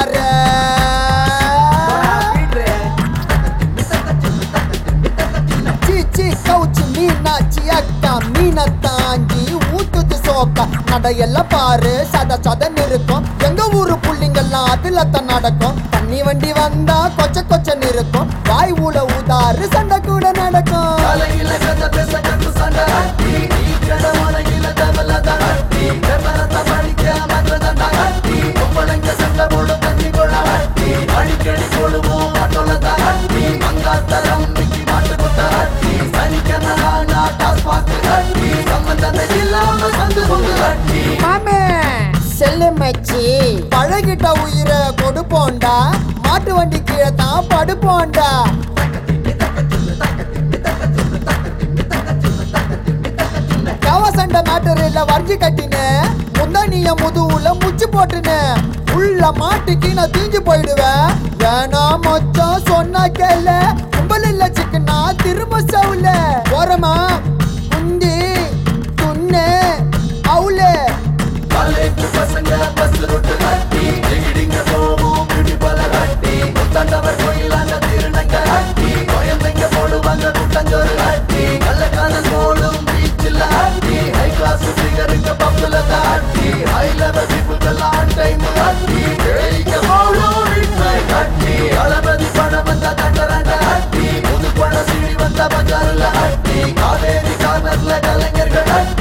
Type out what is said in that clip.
பாரு சீச்சி கவுச்சு மீனாச்சி அக்கா மீனை தாண்டி ஊத்துது சோக்கா நடையெல்லாம் பாரு சத சதன்னு இருக்கும் எங்க ஊரு புள்ளிங்கெல்லாம் அதுல தான் நடக்கும் தண்ணி வண்டி வந்தா கொச்ச கொச்சன்னு இருக்கும் வாய் ஊட ஊதாரு சண்டை கூட நடக்கும் தலையில கதை பேச கட்டு சண்டை அட்டி நீ கடமனையில தேவலத அட்டி விவரத்தை படிக்க மற்றதண்ட அட்டி பொம்பளைங்க சண்டை போடு தண்ணி கொள்ள அட்டி அடிக்கடி போடுவோம் ஆட்டோலத அட்டி மங்காத்தரம் மிக்கி மாட்டு கொட்ட அட்டி சனிக்கன நானா டாஸ் பாக்கு அட்டி சம்பந்தமே இல்லாம சந்து பொங்கு அட்டி மாமே செல்லு மச்சி பழகிட்ட உயிரை கொடுப்போண்டா மாட்டு வண்டி கீழே தான் படுப்போண்டா கவசண்ட மேட்டரில் வரைஞ்சி கட்டினு முந்தனிய முதுவுல முச்சு போட்டுனு உள்ள மாட்டுக்கு நான் தீஞ்சு போயிடுவேன் வேணாம் மொச்சம் சொன்னா கேள கும்பல் இல்ல சிக்கனா திரும்ப சவுல ஓரமா குந்தி துண்ணு அவுலே காலேஜ் பசங்க பஸ் ரொட்டு கட்டி எகிடிங்க போவோம் பிடி பல கட்டி முத்தண்டவர் கோயிலாங்க திருநங்க கட்டி குழந்தைங்க போடுவாங்க கூட்டஞ்சோறு கட்டி கள்ளக்கான போடும் பீச்சில் ஆட்டி ஹை கிளாஸ் ஃபிகருக்கு பப்புல தாட்டி ஹை லெவல் பீப்புள்கெல்லாம் டைம் கட்டி ஜெயிக்க போடும் வீட்டை கட்டி அளபதி பணம் வந்த தண்டரண்ட கட்டி புது பணம் சீடி வந்த பஜார்ல அட்டி காவேரி கார்னர்ல கலைஞர்கள் கட்டி